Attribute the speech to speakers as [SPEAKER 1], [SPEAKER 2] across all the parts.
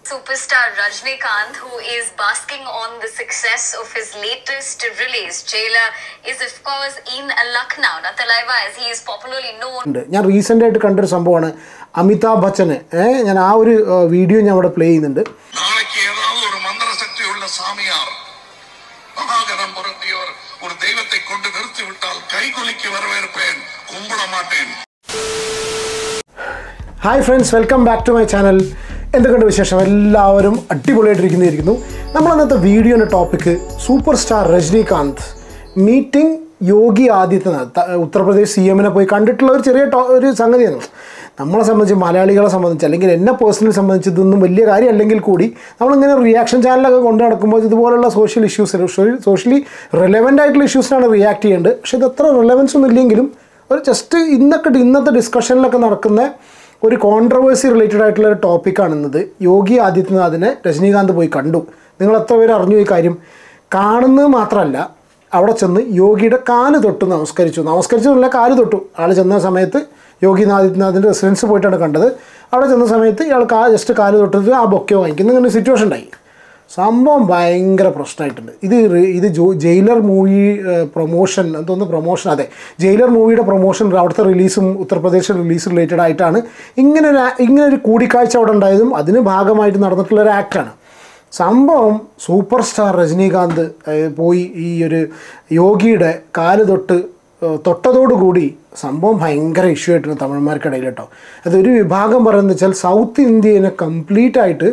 [SPEAKER 1] Superstar Rajnikant, who is basking on the success of his latest release, Jailer, is of course in Lucknow, Natalaiva, as he is popularly known.
[SPEAKER 2] ഉണ്ട് ഞാൻ recent ആയിട്ട് കണ്ടൊരു സംഭവമാണ് അമിതാഭ് ബച്ചന് ഏ, ഞാൻ ആ ഒരു ഏ, വീഡിയോ ഞാൻ അവിടെ പ്ലേ ചെയ്യുന്നുണ്ട്
[SPEAKER 3] நாளைக்கு ஏதாவது ஒரு மந்திரசக்தி உள்ள சாமியார் மகாகணம் பொருந்தியவர் ஒரு தெய்வத்தை கொண்டு நிறுத்தி விட்டால் கைகுலுக்கி வரவேற்பேன் கும்பிட மாட்டேன்
[SPEAKER 2] hi friends welcome back to my channel എന്തൊക്കെയുണ്ട് വിശേഷം എല്ലാവരും അടിപൊളിയായിട്ടിരിക്കുന്നതായിരിക്കുന്നു നമ്മൾ അന്നത്തെ വീഡിയോൻ്റെ topic super star Rajinikanth meeting Yogi Adityanath ത- ഉത്തർപ്രദേശ് സി എമ്മിനെ പോയി കണ്ടിട്ടുള്ള ഒരു ചെറിയ ടോ- ഒരു സംഗതിയാണ് നമ്മളെ സംബന്ധിച്ച് മലയാളികളെ സംബന്ധിച്ച് അല്ലെങ്കിൽ എന്നെ പേഴ്സണലി സംബന്ധിച്ച് ഇതൊന്നും വലിയ കാര്യം അല്ലെങ്കിൽ കൂടി നമ്മളിങ്ങനെ റിയാക്ഷൻ ചാനലൊക്കെ കൊണ്ടു നടക്കുമ്പോൾ ഇതുപോലുള്ള സോഷ്യൽ ഇഷ്യൂസ് സോഷ്യലി റിലവൻ്റ് ആയിട്ടുള്ള ഇഷ്യൂസിനാണ് റിയാക്ട് ചെയ്യേണ്ടത് പക്ഷേ ഇത് അത്ര റിലവൻസ് ഒന്നും ഇല്ലെങ്കിലും ഒരു ജസ്റ്റ് ഇന്നൊക്കെ ഇന്നത്തെ ഡിസ്കഷനിലൊക്കെ നടക്കുന്ന ഒരു കോൺട്രവേഴ്സി റിലേറ്റഡ് ആയിട്ടുള്ള ഒരു ടോപ്പിക്കാണ് ഇന്നത് യോഗി ആദിത്യനാഥിനെ രജനീകാന്ത് പോയി കണ്ടു നിങ്ങൾ എത്ര പേര് അറിഞ്ഞു ഈ കാര്യം കാണുന്നത് മാത്രമല്ല അവിടെ ചെന്ന് യോഗിയുടെ കാല് തൊട്ട് നമസ്കരിച്ചു നമസ്കരിച്ചു എന്നല്ല കാല് തൊട്ടു ആൾ ചെന്ന സമയത്ത് യോഗി ആദിത്യനാഥിൻ്റെ റെസിഡൻസ് പോയിട്ടാണ് കണ്ടത് അവിടെ ചെന്ന സമയത്ത് ഇയാൾ കാ ജസ്റ്റ് കാല് തൊട്ടിട്ട് ആ ബൊക്കെ വാങ്ങിക്കുന്ന ഇങ്ങനെ സിറ്റുവേഷൻ ഉണ്ടായി സംഭവം ഭയങ്കര പ്രശ്നമായിട്ടുണ്ട് ഇത് റി- ഇത് ജോ ജയിലർ മൂവി പ്രൊമോഷൻ എന്തോന്ന് പ്രൊമോഷൻ അതെ ജയിലർ മൂവിയുടെ പ്രൊമോഷൻ അവിടുത്തെ റിലീസും ഉത്തർപ്രദേശ് റിലീസ് റിലേറ്റഡ് ആയിട്ടാണ് ഇങ്ങനെ ഒരു ആ- ഇങ്ങനെ ഒരു കൂടിക്കാഴ്ച അവിടെ ഉണ്ടായതും അതിന് ഭാഗമായിട്ട് നടന്നിട്ടുള്ള ഒരു ആക്റ്റാണ് സംഭവം സൂപ്പർ സ്റ്റാർ രജനീകാന്ത് ഏഹ്, പോയി ഈ ഒരു യോഗിയുടെ കാല് തൊട്ട് ഏഹ്, തൊട്ടതോടുകൂടി സംഭവം ഭയങ്കര ഇഷ്യൂ ആയിട്ടുണ്ട് തമിഴന്മാർക്കിടയിൽ കേട്ടോ അതൊരു വിഭാഗം പറയുന്നത് വെച്ചാൽ സൗത്ത് ഇന്ത്യനെ കംപ്ലീറ്റ് ആയിട്ട്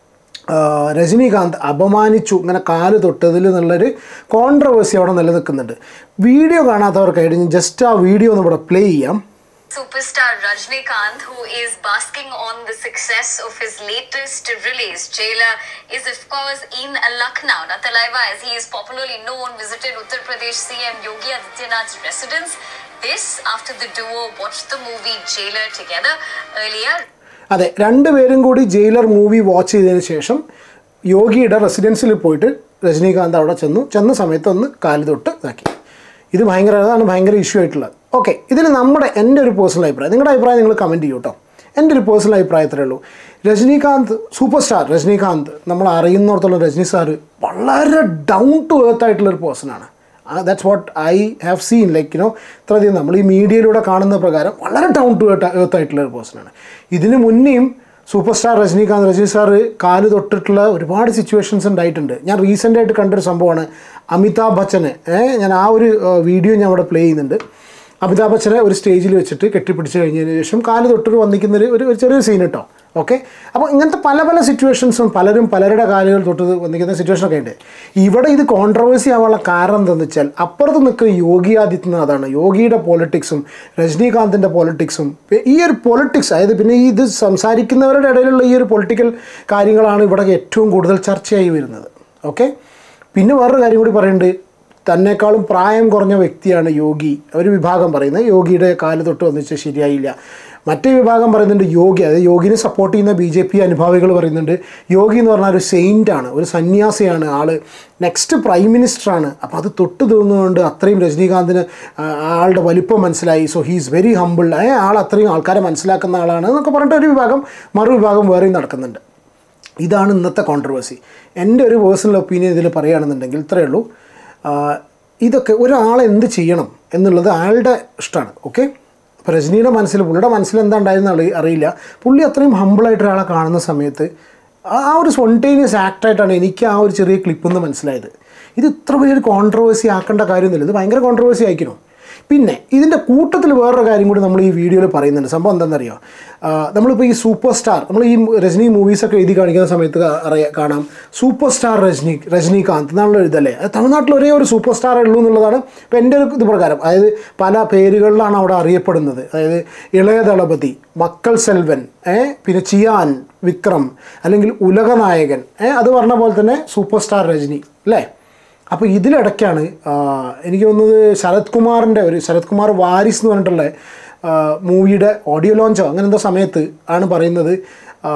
[SPEAKER 2] ആ, രജനീകാന്ത് അപമാനിച്ചു ഇങ്ങനെ കാല് തൊട്ടതിൽ എന്നുള്ളൊരു കോൺട്രവേഴ്സി അവിടെ നിലനിൽക്കുന്നുണ്ട് വീഡിയോ കാണാത്തവർക്കായിട്ട് ഞാൻ ജസ്റ്റ് ആ വീഡിയോ ഒന്ന് ഇവിടെ പ്ലേ ചെയ്യാം
[SPEAKER 1] Superstar Rajnikant, who is basking on the success of his latest release, Jailer, is of course in Lucknow, Natalaiva, as he is popularly known, visited Uttar Pradesh CM Yogi Adityanath's residence. This after the duo watched the movie Jailer together earlier.
[SPEAKER 2] അതെ രണ്ടുപേരും കൂടി jailer movie watch ചെയ്തതിന് ശേഷം യോഗിയുടെ റെസിഡൻസിൽ പോയിട്ട് രജനീകാന്ത് അവിടെ ചെന്നു ചെന്ന സമയത്ത് ഒന്ന് കാല് തൊട്ട് ഇതാക്കി ഇത് ഭയങ്കര അതാണ് ഭയങ്കര ഇഷ്യൂ ആയിട്ടുള്ളത് ഓക്കെ ഇതിൽ നമ്മുടെ എൻ്റെ ഒരു പേഴ്സണൽ അഭിപ്രായം നിങ്ങളുടെ അഭിപ്രായം നിങ്ങൾ കമൻറ്റ് ചെയ്യൂ കേട്ടോ എൻ്റെ ഒരു പേഴ്സണൽ അഭിപ്രായത്തിലേ ഉള്ളൂ രജനീകാന്ത് സൂപ്പർ സ്റ്റാർ രജനീകാന്ത് നമ്മൾ അറിയുന്നിടത്തോളം രജനി സാറ് വളരെ ഡൗൺ ടു എർത്ത് ആയിട്ടുള്ളൊരു പേഴ്സണാണ് that's what I have seen like you know ഇത്രയധികം നമ്മൾ ഈ മീഡിയയിലൂടെ കാണുന്ന പ്രകാരം വളരെ ഡൗൺ ടു എർത്ത് ആയിട്ടുള്ള ഒരു പേഴ്സണാണ് ഇതിന് മുന്നേയും super star Rajinikanth Rajini sir കാല് തൊട്ടിട്ടുള്ള ഒരുപാട് സിറ്റുവേഷൻസ് ഉണ്ടായിട്ടുണ്ട് ഞാൻ റീസെൻ്റ് ആയിട്ട് കണ്ടൊരു സംഭവമാണ് അമിതാഭ് ബച്ചന് ഏ, ഞാൻ ആ ഒരു വീഡിയോ ഞാൻ അവിടെ പ്ലേ ചെയ്യുന്നുണ്ട് അമിതാഭ് ബച്ചനെ ഒരു സ്റ്റേജിൽ വെച്ചിട്ട് കെട്ടിപ്പിടിച്ച് കഴിഞ്ഞതിന് ശേഷം കാല് തൊട്ടിട്ട് വന്നിക്കുന്നൊരു ഒരു ഒരു ചെറിയൊരു സീൻ കേട്ടോ ഓക്കെ അപ്പോൾ ഇങ്ങനത്തെ പല പല സിറ്റുവേഷൻസും പലരും പലരുടെ കാലുകൾ തൊട്ട് വന്നിക്കുന്ന സിറ്റുവേഷനൊക്കെ ഉണ്ട് ഇവിടെ ഇത് കോൺട്രവേഴ്സി ആവാനുള്ള കാരണം എന്താണെന്ന് വെച്ചാൽ അപ്പുറത്ത് നിൽക്കുന്ന യോഗി ആദിത്യനാഥാണ് യോഗിയുടെ പോളിറ്റിക്സും രജനീകാന്തിൻ്റെ പോളിറ്റിക്സും ഈ ഒരു പൊളിറ്റിക്സ് അതായത് പിന്നെ ഈ ഇത് സംസാരിക്കുന്നവരുടെ ഇടയിലുള്ള ഈ ഒരു പൊളിറ്റിക്കൽ കാര്യങ്ങളാണ് ഇവിടെ ഏറ്റവും കൂടുതൽ ചർച്ചയായി വരുന്നത് ഓക്കെ പിന്നെ വേറൊരു കാര്യം കൂടി പറയുന്നുണ്ട് തന്നെക്കാളും പ്രായം കുറഞ്ഞ വ്യക്തിയാണ് യോഗി ഒരു വിഭാഗം പറയുന്നത് യോഗിയുടെ കാല് തൊട്ട് വന്നിച്ച് ശരിയായില്ല മറ്റേ വിഭാഗം പറയുന്നുണ്ട് യോഗി അതായത് യോഗിനെ സപ്പോർട്ട് ചെയ്യുന്ന ബി ജെ പി അനുഭാവികൾ പറയുന്നുണ്ട് യോഗി എന്ന് പറഞ്ഞാൽ ഒരു സെയിൻ്റ് ആണ് ഒരു സന്യാസിയാണ് ആൾ നെക്സ്റ്റ് പ്രൈം മിനിസ്റ്ററാണ് അപ്പോൾ അത് തൊട്ട് തോന്നുന്നുകൊണ്ട് അത്രയും രജനീകാന്തിന് ആ, ആളുടെ വലിപ്പം മനസ്സിലായി സോ ഹീസ് വെരി ഹമ്പിൾ ആൾ അത്രയും ആൾക്കാരെ മനസ്സിലാക്കുന്ന ആളാണ് എന്നൊക്കെ പറഞ്ഞിട്ട് ഒരു വിഭാഗം മറുവിഭാഗം വേറെയും നടക്കുന്നുണ്ട് ഇതാണ് ഇന്നത്തെ കോൺട്രവേഴ്സി എൻ്റെ ഒരു പേഴ്സണൽ ഒപ്പീനിയൻ ഇതിൽ പറയുകയാണെന്നുണ്ടെങ്കിൽ ഇത്രയേ ഉള്ളൂ ആ, ഇതൊക്കെ ഒരാൾ എന്ത് ചെയ്യണം എന്നുള്ളത് അയാളുടെ ഇഷ്ടമാണ് ഓക്കെ അപ്പോൾ രജനീയുടെ മനസ്സിൽ പുള്ളിയുടെ മനസ്സിൽ എന്താ ഉണ്ടായിരുന്ന അറി അറിയില്ല പുള്ളി അത്രയും ഹമ്പിളായിട്ട് ഒരാളെ കാണുന്ന സമയത്ത് ആ ആ ഒരു സ്പോണ്ടേനിയസ് ആക്ടായിട്ടാണ് എനിക്ക് ആ ഒരു ചെറിയ ക്ലിപ്പ് എന്ന് മനസ്സിലായത് ഇത് ഇത്ര വലിയൊരു കോൺട്രവേഴ്സി ആക്കേണ്ട കാര്യമൊന്നുമില്ല ഇത് ഭയങ്കര കോൺട്രവേഴ്സി ആയിരിക്കണം പിന്നെ ഇതിൻ്റെ കൂട്ടത്തിൽ വേറൊരു കാര്യം കൂടി നമ്മൾ ഈ വീഡിയോയിൽ പറയുന്നുണ്ട് സംഭവം എന്താണെന്നറിയോ ആ, നമ്മളിപ്പോൾ ഈ സൂപ്പർ സ്റ്റാർ നമ്മൾ ഈ രജനി മൂവീസൊക്കെ എഴുതി കാണിക്കുന്ന സമയത്ത് കാ- അറിയാം കാണാം സൂപ്പർ സ്റ്റാർ രജനി രജനീകാന്ത് എന്നുള്ള ഇതല്ലേ അത് തമിഴ്നാട്ടിൽ ഒരേ ഒരു സൂപ്പർ സ്റ്റാർ ഉള്ളൂ എന്നുള്ളതാണ് ഇപ്പോൾ എൻ്റെ ഒരു ഇത് പ്രകാരം അതായത് പല പേരുകളിലാണ് അവിടെ അറിയപ്പെടുന്നത് അതായത് ഇളയ ദളപതി മക്കൾ സെൽവൻ ഏ പിന്നെ ചിയാൻ വിക്രം അല്ലെങ്കിൽ ഉലകനായകൻ ഏ അത് പറഞ്ഞ പോലെ തന്നെ സൂപ്പർ സ്റ്റാർ രജനി അല്ലേ അപ്പോൾ ഇതിലിടയ്ക്കാണ് ആ, എനിക്ക് തോന്നുന്നത് ശരത് കുമാറിൻ്റെ ഒരു ശരത് കുമാർ വാരിസ് എന്ന് പറഞ്ഞിട്ടുള്ള ആ, മൂവിയുടെ ഓഡിയോ ലോഞ്ചോ അങ്ങനെ എന്തോ സമയത്ത് ആണ് പറയുന്നത് ആ,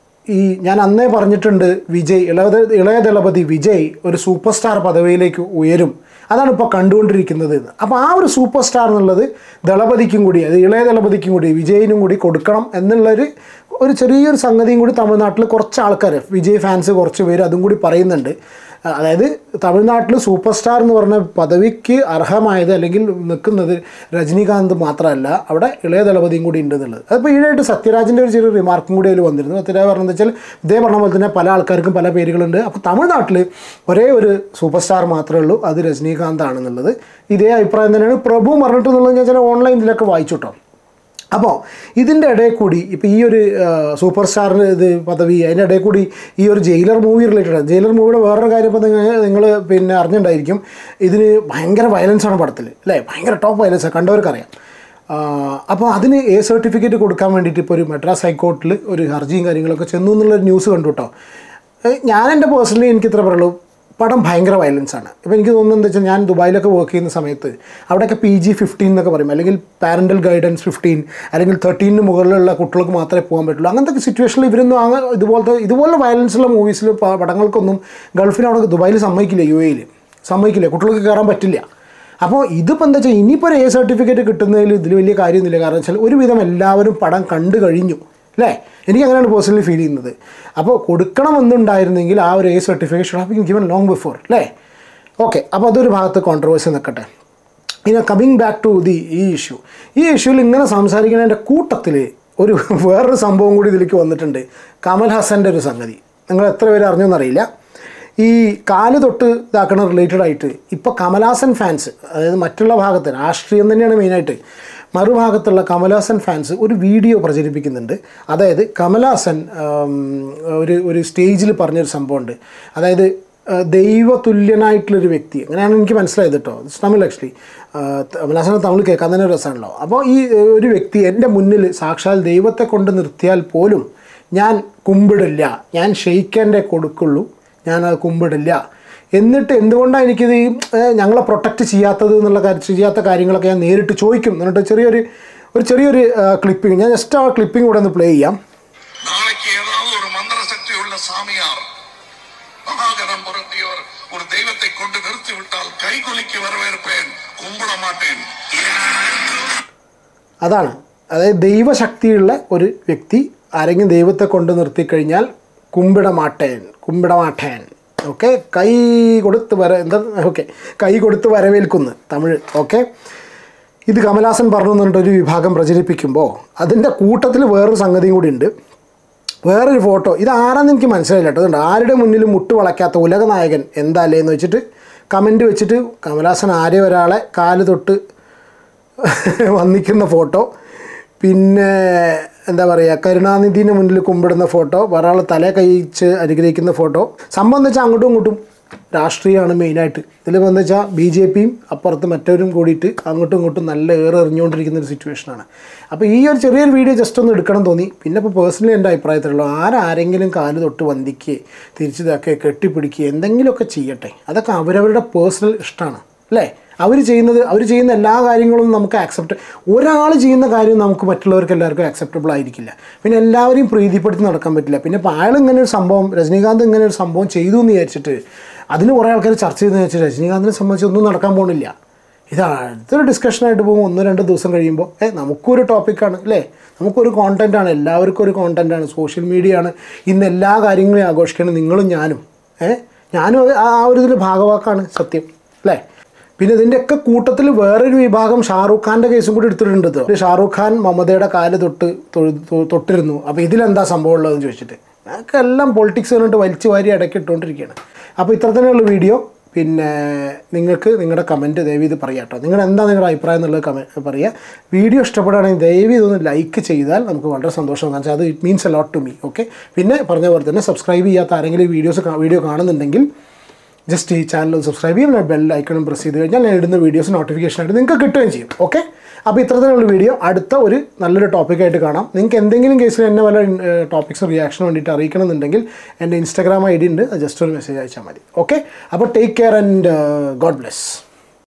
[SPEAKER 2] ഈ ഞാൻ അന്നേ പറഞ്ഞിട്ടുണ്ട് വിജയ് ഇളയ ഇളയ ദളപതി വിജയ് ഒരു സൂപ്പർ സ്റ്റാർ പദവിയിലേക്ക് ഉയരും അതാണ് ഇപ്പോൾ കണ്ടുകൊണ്ടിരിക്കുന്നത് എന്ന് അപ്പോൾ ആ ഒരു സൂപ്പർ സ്റ്റാർ എന്നുള്ളത് ദളപതിക്കും കൂടി അത് ഇളയ ദളപതിക്കും കൂടി വിജയിനും കൂടി കൊടുക്കണം എന്നുള്ളൊരു ഒരു ചെറിയൊരു സംഗതിയും കൂടി തമിഴ്നാട്ടിൽ കുറച്ച് ആൾക്കാർ വിജയ് ഫാൻസ് കുറച്ച് പേര് അതും കൂടി പറയുന്നുണ്ട് ആ, അതായത് തമിഴ്നാട്ടിൽ സൂപ്പർ സ്റ്റാർ എന്ന് പറഞ്ഞ പദവിക്ക് അർഹമായത് അല്ലെങ്കിൽ നിൽക്കുന്നത് രജനീകാന്ത് മാത്രമല്ല അവിടെ ഇളയ ദളപതിയും കൂടി ഉണ്ട് എന്നുള്ളത് അതിപ്പോൾ ഈടായിട്ട് സത്യരാജിൻ്റെ ഒരു ചെറിയ റിമാർക്കും കൂടി അതിൽ വന്നിരുന്നു സത്യരാജ് പറഞ്ഞത് വെച്ചാൽ ഇതേ പറഞ്ഞ പോലെ തന്നെ പല ആൾക്കാർക്കും പല പേരുകളുണ്ട് അപ്പോൾ തമിഴ്നാട്ടിൽ ഒരേ ഒരു സൂപ്പർ സ്റ്റാർ മാത്രമേ ഉള്ളൂ അത് രജനീകാന്ത് ആണെന്നുള്ളത് ഇതേ അഭിപ്രായം തന്നെയാണ് പ്രഭു പറഞ്ഞിട്ടുള്ളത് ഞാൻ ചില ഓൺലൈനിലൊക്കെ വായിച്ചു കേട്ടോ അപ്പോൾ ഇതിൻ്റെ ഇടയിൽ കൂടി ഇപ്പോൾ ഈ ഒരു സൂപ്പർ സ്റ്റാറിന് ഇത് പദവി അതിൻ്റെ ഇടയിൽ കൂടി ഈ ഒരു ജയിലർ മൂവി റിലേറ്റഡ് ജയിലർ മൂവിയുടെ വേറൊരു കാര്യം ഇപ്പോൾ നിങ്ങൾ നിങ്ങൾ അറിഞ്ഞിട്ടുണ്ടായിരിക്കും ഇതിന് ഭയങ്കര വയലൻസ് ആണ് പടത്തിൽ അല്ലേ ഭയങ്കര ടോപ്പ് വയലൻസ് കണ്ടവർക്കറിയാം അപ്പോൾ അതിന് എ സർട്ടിഫിക്കറ്റ് കൊടുക്കാൻ വേണ്ടിയിട്ട് ഇപ്പോൾ ഒരു മദ്രാസ് ഹൈക്കോർട്ടിൽ ഒരു ഹർജിയും കാര്യങ്ങളൊക്കെ ചെന്നു എന്നുള്ളൊരു ന്യൂസ് കണ്ടു കേട്ടോ ഏഹ് ഞാൻ എൻ്റെ പേഴ്സണലി എനിക്ക് ഇത്ര പറയുള്ളൂ പടം ഭയങ്കര വയലൻസ് ആണ് ഇപ്പോൾ എനിക്ക് തോന്നുന്നത് എന്താ വെച്ചാൽ ഞാൻ ദുബായിലൊക്കെ വർക്ക് ചെയ്യുന്ന സമയത്ത് അവിടെയൊക്കെ പി ജി ഫിഫ്റ്റീൻ എന്നൊക്കെ പറയും അല്ലെങ്കിൽ പാരൻ്റൽ ഗൈഡൻസ് ഫിഫ്റ്റീൻ അല്ലെങ്കിൽ തേർട്ടീനിന് മുകളിലുള്ള കുട്ടികൾക്ക് മാത്രമേ പോകാൻ പറ്റുള്ളൂ അങ്ങനത്തെ സിറ്റുവേഷനിൽ ഇവരൊന്നും അങ്ങ് ഇതുപോലത്തെ ഇതുപോലെ വയലൻസുള്ള മൂവീസിൽ പടങ്ങൾക്കൊന്നും ഗൾഫിൽ അവിടെ ദുബായിൽ സമ്മതിക്കില്ല യു എയിൽ സമ്മതിക്കില്ല കുട്ടികൾക്ക് കയറാൻ പറ്റില്ല അപ്പോൾ ഇതിപ്പോൾ എന്താ വെച്ചാൽ ഇനിയിപ്പോൾ ഒരു എ സർട്ടിഫിക്കറ്റ് കിട്ടുന്നതിൽ ഇതിൽ വലിയ കാര്യമൊന്നുമില്ല കാരണം വെച്ചാൽ ഒരുവിധം എല്ലാവരും പടം കണ്ടു കഴിഞ്ഞു അല്ലേ എനിക്ക് അങ്ങനെയാണ് പേഴ്സണലി ഫീൽ ചെയ്യുന്നത് അപ്പോൾ കൊടുക്കണമെന്നുണ്ടായിരുന്നെങ്കിൽ ആ ഒരു a certificate should have been given long before അല്ലേ ഓക്കെ അപ്പോൾ അതൊരു ഭാഗത്ത് കോൺട്രവേഴ്സി നിൽക്കട്ടെ ഇനി കമ്മിങ് ബാക്ക് ടു ദി ഈ ഇഷ്യൂ ഈ ഇഷ്യൂവിൽ ഇങ്ങനെ സംസാരിക്കുന്നതിൻ്റെ കൂട്ടത്തിൽ ഒരു വേറൊരു സംഭവം കൂടി ഇതിലേക്ക് വന്നിട്ടുണ്ട് കമൽ ഹസൻ്റെ ഒരു സംഗതി നിങ്ങൾ എത്ര പേര് അറിഞ്ഞെന്നറിയില്ല ഈ കാല് തൊട്ട് ഇതാക്കണ റിലേറ്റഡ് ആയിട്ട് ഇപ്പോൾ കമലഹാസൻ ഫാൻസ് അതായത് മറ്റുള്ള ഭാഗത്ത് രാഷ്ട്രീയം തന്നെയാണ് മെയിനായിട്ട് മറുഭാഗത്തുള്ള കമലഹാസൻ ഫാൻസ് ഒരു വീഡിയോ പ്രചരിപ്പിക്കുന്നുണ്ട് അതായത് കമലഹാസൻ ആം, ഒരു ഒരു സ്റ്റേജിൽ പറഞ്ഞൊരു സംഭവമുണ്ട് അതായത് ആ, ദൈവതുല്യനായിട്ടുള്ളൊരു വ്യക്തി അങ്ങനെയാണ് എനിക്ക് മനസ്സിലായത് കേട്ടോ ഇറ്റ്സ് തമിഴ് ആക്ച്വലി കമലഹാസനെ തമിഴ് കേൾക്കാൻ തന്നെ ഒരു രസമാണല്ലോ അപ്പോൾ ഈ ഏ, ഒരു വ്യക്തി എൻ്റെ മുന്നിൽ സാക്ഷാൽ ദൈവത്തെ കൊണ്ട് നിർത്തിയാൽ പോലും ഞാൻ കുമ്പിടില്ല ഞാൻ ഷെയ്ക്കൻ്റെ കൊടുക്കുള്ളൂ ഞാനത് കുമ്പിടില്ല എന്നിട്ട് എന്തുകൊണ്ടാണ് എനിക്കിത് ഈ, ഏ, ഞങ്ങളെ പ്രൊട്ടക്റ്റ് ചെയ്യാത്തത് എന്നുള്ള കാര്യം ചെയ്യാത്ത കാര്യങ്ങളൊക്കെ ഞാൻ നേരിട്ട് ചോദിക്കും എന്നിട്ട് ചെറിയൊരു ഒരു ചെറിയൊരു ക്ലിപ്പിംഗ് ഞാൻ ജസ്റ്റ് ആ ക്ലിപ്പിംഗ് കൂടെ ഒന്ന് പ്ലേ ചെയ്യാം
[SPEAKER 3] நாளைக்கு ஏதாவது ஒரு மந்திர சக்தி உள்ள சாமியார் மகாகணம் பொருந்தியவர் ஒரு தெய்வத்தை கொண்டு நிறுத்தி விட்டால் கைகுலுக்கி வரவேற்பேன் கும்பிட மாட்டேன்
[SPEAKER 2] അതാണ് അതായത് ദൈവശക്തിയുള്ള ഒരു വ്യക്തി ആരെങ്കിലും ദൈവത്തെ കൊണ്ട് നിർത്തിക്കഴിഞ്ഞാൽ കുമ്പിടമാട്ടേൻ കുമ്പിടമാട്ടേൻ ഓക്കെ കൈ കൊടുത്ത് വര എന്താ ഓക്കെ കൈ കൊടുത്ത് വരവേൽക്കുന്നു തമിഴ് ഓക്കെ ഇത് കമലഹാസൻ പറഞ്ഞു എന്ന് പറഞ്ഞിട്ട് ഒരു വിഭാഗം പ്രചരിപ്പിക്കുമ്പോൾ അതിൻ്റെ കൂട്ടത്തിൽ വേറൊരു സംഗതിയും കൂടി ഉണ്ട് വേറൊരു ഫോട്ടോ ഇത് ആരാന്ന് എനിക്ക് മനസ്സിലായില്ല കേട്ടോ അതുകൊണ്ട് ആരുടെ മുന്നിലും മുട്ട് വളയ്ക്കാത്ത ഉലക നായകൻ എന്താ അല്ലേ എന്ന് വെച്ചിട്ട് കമൻറ്റ് വെച്ചിട്ട് കമലഹാസൻ ആരെ ഒരാളെ കാല് തൊട്ട് വന്നിക്കുന്ന ഫോട്ടോ പിന്നെ എന്താ പറയുക കരുണാനിധിൻ്റെ മുന്നിൽ കുമ്പിടുന്ന ഫോട്ടോ വേറെ ആൾ തല കഴിച്ച് അനുഗ്രഹിക്കുന്ന ഫോട്ടോ സംഭവം എന്ന് വെച്ചാൽ അങ്ങോട്ടും ഇങ്ങോട്ടും രാഷ്ട്രീയമാണ് മെയിനായിട്ട് ഇതിലിപ്പോൾ എന്താ വെച്ചാൽ ബി ജെ പിയും അപ്പുറത്ത് മറ്റവരും കൂടിയിട്ട് അങ്ങോട്ടും ഇങ്ങോട്ടും നല്ല ഏറെ എറിഞ്ഞുകൊണ്ടിരിക്കുന്ന ഒരു സിറ്റുവേഷനാണ് അപ്പോൾ ഈ ഒരു ചെറിയൊരു വീഡിയോ ജസ്റ്റ് ഒന്ന് എടുക്കണം തോന്നി പിന്നെ ഇപ്പോൾ പേഴ്സണലി എൻ്റെ അഭിപ്രായത്തിലുള്ളൂ ആരാരെങ്കിലും കാല് തൊട്ട് വന്ദിക്കുകയെ തിരിച്ചിതാക്കുക കെട്ടിപ്പിടിക്കുക എന്തെങ്കിലുമൊക്കെ ചെയ്യട്ടെ അതൊക്കെ അവരവരുടെ പേഴ്സണൽ ഇഷ്ടമാണ് അല്ലേ അവർ ചെയ്യുന്നത് അവർ ചെയ്യുന്ന എല്ലാ കാര്യങ്ങളും നമുക്ക് ആക്സെപ്റ്റ് ഒരാൾ ചെയ്യുന്ന കാര്യം നമുക്ക് മറ്റുള്ളവർക്ക് എല്ലാവർക്കും ആക്സെപ്റ്റബിൾ ആയിരിക്കില്ല പിന്നെ എല്ലാവരെയും പ്രീതിപ്പെടുത്തി നടക്കാൻ പറ്റില്ല പിന്നെ ഇപ്പോൾ അയാൾ ഇങ്ങനെ ഒരു സംഭവം രജനീകാന്ത് ഇങ്ങനെ ഒരു സംഭവം ചെയ്തു എന്ന് വിചാരിച്ചിട്ട് അതിന് കുറേ ആൾക്കാർ ചർച്ച ചെയ്തെന്ന് വെച്ചാൽ രജനീകാന്തിനെ സംബന്ധിച്ച് ഒന്നും നടക്കാൻ പോകുന്നില്ല ഇത് അടുത്തൊരു ഡിസ്കഷനായിട്ട് പോകും ഒന്നോ രണ്ടോ ദിവസം കഴിയുമ്പോൾ ഏ നമുക്കൊരു ടോപ്പിക്കാണ് അല്ലേ നമുക്കൊരു കോണ്ടൻറ്റാണ് എല്ലാവർക്കും ഒരു കോണ്ടൻറ്റാണ് സോഷ്യൽ മീഡിയ ആണ് ഇന്ന് എല്ലാ കാര്യങ്ങളെയും ആഘോഷിക്കണം നിങ്ങളും ഞാനും ഏ ഞാനും അത് ആ ആ ഒരു ഇതിൽ ഭാഗവാക്കാണ് സത്യം അല്ലേ പിന്നെ ഇതിൻ്റെയൊക്കെ കൂട്ടത്തിൽ വേറൊരു വിഭാഗം ഷാറൂഖ് ഖാൻ്റെ കേസും കൂടി എടുത്തിട്ടുണ്ട് ഇത്. ഷാറൂഖ് ഖാൻ മമതയുടെ കാല് തൊട്ട് തൊഴു- തൊ- തൊട്ടിരുന്നു അപ്പോൾ ഇതിലെന്താ സംഭവം ഉള്ളതെന്ന് ചോദിച്ചിട്ട് അതൊക്കെ എല്ലാം പൊളിറ്റിക്സ് കണ്ടിട്ട് വലിച്ചു വാരി ഇടയ്ക്ക് ഇട്ടുകൊണ്ടിരിക്കുകയാണ് അപ്പോൾ ഇത്ര തന്നെയുള്ള വീഡിയോ പിന്നെ നിങ്ങൾക്ക് നിങ്ങളുടെ കമൻറ്റ് ദയവ് ഇത് പറയാം കേട്ടോ നിങ്ങൾ എന്താ നിങ്ങളുടെ അഭിപ്രായം എന്നുള്ളത് കമൻറ്റ് പറയുക വീഡിയോ ഇഷ്ടപ്പെടുകയാണെങ്കിൽ ദയവ് ഇതൊന്ന് ലൈക്ക് ചെയ്താൽ നമുക്ക് വളരെ സന്തോഷം കാരണം വെച്ചാൽ അത് it means a lot to me okay പിന്നെ പറഞ്ഞ പോലെ തന്നെ സബ്സ്ക്രൈബ് ചെയ്യാത്ത ആരെങ്കിലും ഈ വീഡിയോസ് വീഡിയോ കാണുന്നുണ്ടെങ്കിൽ ജസ്റ്റ് ഈ ചാനൽ ഒന്ന് സബ്സ്ക്രൈബ് ചെയ്യുക ബെൽ ഐക്കണും പ്രസ് ചെയ്ത് കഴിഞ്ഞാൽ ഞാൻ ഇടുന്ന വീഡിയോസ് നോട്ടിഫിക്കേഷൻ ആയിട്ട് നിങ്ങൾക്ക് കിട്ടുകയും ചെയ്യും ഓക്കെ അപ്പോൾ ഇത്തരത്തിലുള്ള വീഡിയോ അടുത്ത ഒരു നല്ലൊരു ടോപ്പിക്കായിട്ട് കാണാം നിങ്ങൾക്ക് എന്തെങ്കിലും കേസിൽ എന്നെ വല്ല ടോപ്പിക്സ് റിയാക്ഷൻ വേണ്ടിയിട്ട് അറിയിക്കണമെന്നുണ്ടെങ്കിൽ എൻ്റെ ഇൻസ്റ്റാഗ്രാം ഐ ഡി ഉണ്ട് അത് ജസ്റ്റ് ഒരു മെസ്സേജ് അയച്ചാൽ മതി ഓക്കെ അപ്പോൾ take care and God bless